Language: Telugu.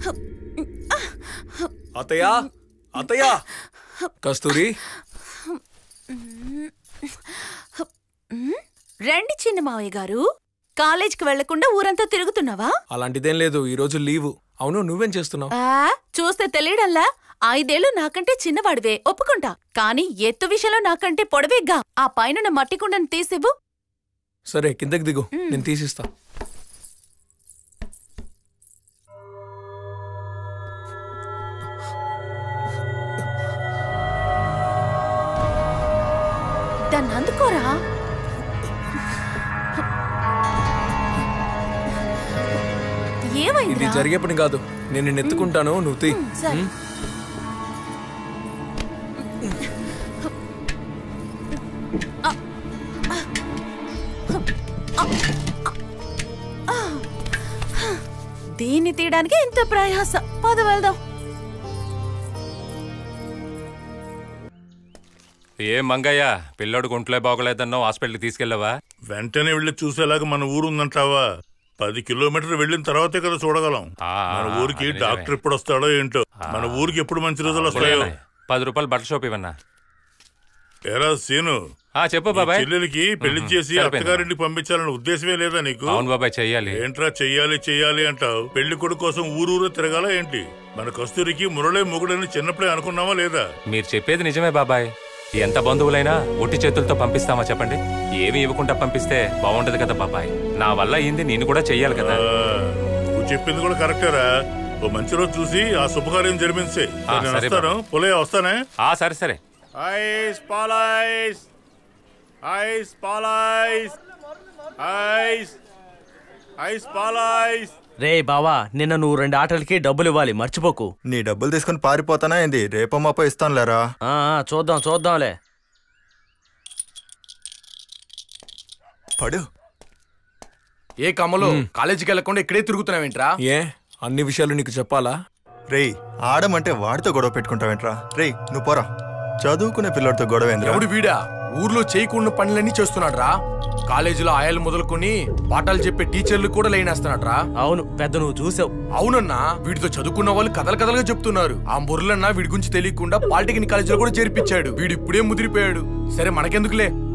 అత్తయ్య అత్తయ్య కస్తూరి రండి చిన్న మావయ్య గారు కాలేజ్కి వెళ్లకుండా ఊరంతా తిరుగుతున్నావా అలాంటిదేం లేదు ఈ రోజు లీవు అవును నువ్వేం చేస్తున్నావు ఆ, చూస్తే తెలియడంలా ఐదేళ్లు నాకంటే చిన్నవాడివే ఒప్పుకుంటా కానీ ఎత్తు విషయంలో నాకంటే పొడవేగ్గా ఆ పైన మట్టి కుండను తీసివ్వు సరే కిందకి దిగు నేను తీసిస్తా దాన్ని అందుకోరా ఇది ఏమైంది జరిగే పని కాదు నేను నిన్ను ఎత్తుకుంటాను నువ్వు తీ సరే ఉమ్. దీన్ని తీయడానికి ఇంత ప్రయాస పద వెళ్దాం ఏం మంగయ్య పిల్లోడు గుంట్లో బాగోలేదన్నావు హాస్పిటల్కి తీసుకెళ్ళావా వెంటనే వెళ్ళి చూసేలాగా మన ఊరు ఉందంటావా పది కిలోమీటర్లు వెళ్ళిన తర్వాతే కదా చూడగలం ఆ, మన ఆ, ఊరికి అది నిజమే. డాక్టర్ ఎప్పుడు వస్తాడో ఏంటో మన ఊరికి ఎప్పుడు మంచి రోజులు వస్తాయో పోలేనా? పది రూపాయలు బట్టల షాప్ ఇవన్నా ఎరా సీను ఆ, చెప్పు ఈ బాబాయ్ చెల్లెలికి పెళ్లి మ్మ్. చేసి సరిపోయింది. అత్తగారింటికి పంపించాలన్న ఉద్దేశమే లేదా నీకు అవును బాబాయ్ చెయ్యాలి ఏంట్రా చెయ్యాలి చెయ్యాలి అంటావు పెళ్లి కొడుకు కోసం ఊరూరు తిరగాల ఏంటి మన కస్తూరికి మురళే మొగుడని చిన్నప్పుడే అనుకున్నావా లేదా మీరు చెప్పేది నిజమే బాబాయ్ ఎంత బంధువులైనా ఒట్టి చేతులతో పంపిస్తామా చెప్పండి ఏమి ఇవ్వకుండా పంపిస్తే బాగుంటది కదా బాబాయ్ నా వల్ల అయింది నేను కూడా చెయ్యాలి కదా ఆ, నువ్వు చెప్పింది కూడా కరెక్టేరా ఓ మంచి రోజు చూసి ఆ శుభకార్యం జరిపించే ఆ, నేను సరే వస్తాను పులయ్య వస్తానే ఆ సరే సరే ఐస్ పాలైస్ ఐస్ పాలైస్ ఐస్ ఐస్ పాలైస్ రే బావా నిన్న నువ్వు రెండు ఆటలకి డబ్బులు ఇవ్వాలి మర్చిపోకు నీ డబ్బులు తీసుకుని పారిపోతానా ఏంది రేపో మాపో ఇస్తానులేరా ఆ, ఆ, చూద్దాం చూద్దాంలే పడు ఏ కమ్మలు కాలేజీకి వెళ్లకుండా ఇక్కడే తిరుగుతున్నావేంట్రా ఏ అన్ని విషయాలు నీకు చెప్పాలా రేయ్ ఆడమంటే వాడితో గొడవ పెట్టుకుంటావేంట్రా రేయ్ నువ్వు పోరా చదువుకునే పిల్లడితో గొడవ ఏందిరా? ఎవడు వీడా ఊర్లో చేయకుండా పనులన్నీ చేస్తున్నాడు రా కాలేజీలో ఆయలు మొదలుకొని పాఠాలు చెప్పే టీచర్లు కూడా లేనేస్తున్నాడు రా అవును పెద్ద నువ్వు చూసావు అవునన్నా వీడితో చదువుకున్న వాళ్ళు కథలు కథలుగా చెప్తున్నారు ఆ మురళన్న వీడి గురించి తెలియకుండా పాలిటెక్నిక్ కాలేజీలో కూడా చేర్పించాడు వీడు ఇప్పుడే ముదిరిపోయాడు సరే మనకెందుకులే